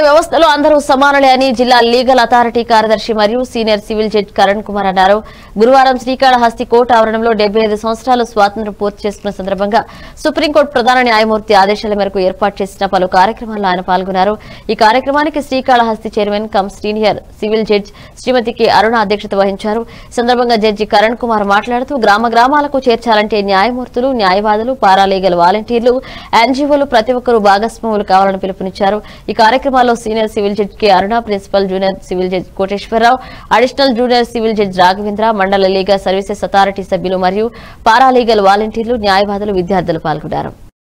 వ్యవస్థలో అందరూ సమానులే అని జిల్లా లీగల్ అథారిటీ కార్యదర్శి మరియు senior civil judge Karan Kumar అన్నారు గురువారం శ్రీకాళహస్తి కోర్టు ఆవరణంలో డెబ్బై ఐదు సంవత్సరాలు స్వాతంత్ర్యం పూర్తి చేసుకున్న సందర్భంగా సుప్రీంకోర్టు ప్రధాన న్యాయమూర్తి ఆదేశాల మేరకు ఏర్పాటు చేసిన పలు కార్యక్రమాల్లో ఆయన పాల్గొన్నారు ఈ కార్యక్రమానికి Srikalahasti chairman cum senior civil judge Srimathi K Aruna అధ్యక్షత వహించారు ఈ సందర్భంగా జడ్జి కరణ్ కుమార్ మాట్లాడుతూ గ్రామ గ్రామాలకు చేర్చాలంటే న్యాయమూర్తులు న్యాయవాదులు పారాలీగల్ వాలంటీర్లు ఎన్జీఓలు ప్రతి ఒక్కరూ భాగస్వాములు కావాలని పిలుపునిచ్చారు ఈ కార్యక్రమాల్లో senior civil judge K Aruna principal junior civil judge Koteswara Rao additional junior civil judge Raghavendra మండల లీగల్ సర్వీసెస్ అథారిటీ సభ్యులు మరియు పారాలీగల్ వాలంటీర్లు న్యాయవాదులు విద్యార్థులు పాల్గొన్నారు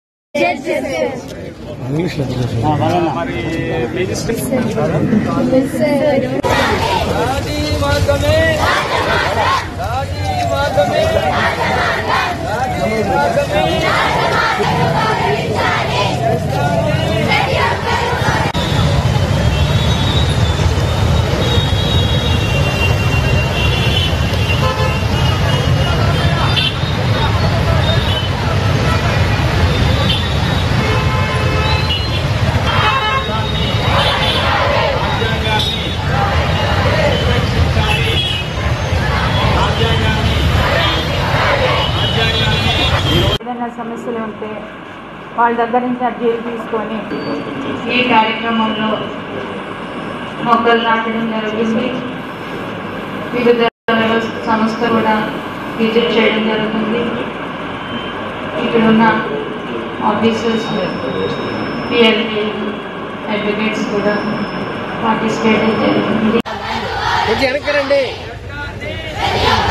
ఏదైనా సమస్యలు ఉంటే వాళ్ళ దగ్గర నుంచి అర్జీలు తీసుకొని ఈ కార్యక్రమంలో మొక్కలు నాటడం జరుగుతుంది వివిధ సంస్థ కూడా విజిట్ చేయడం జరుగుతుంది ఇక్కడ ఉన్న ఆఫీసర్స్ పిఎల్పి అడ్వకేట్స్ కూడా పార్టిసిపేట్ జరుగుతుంది కొంచెం వెనక్కి రండి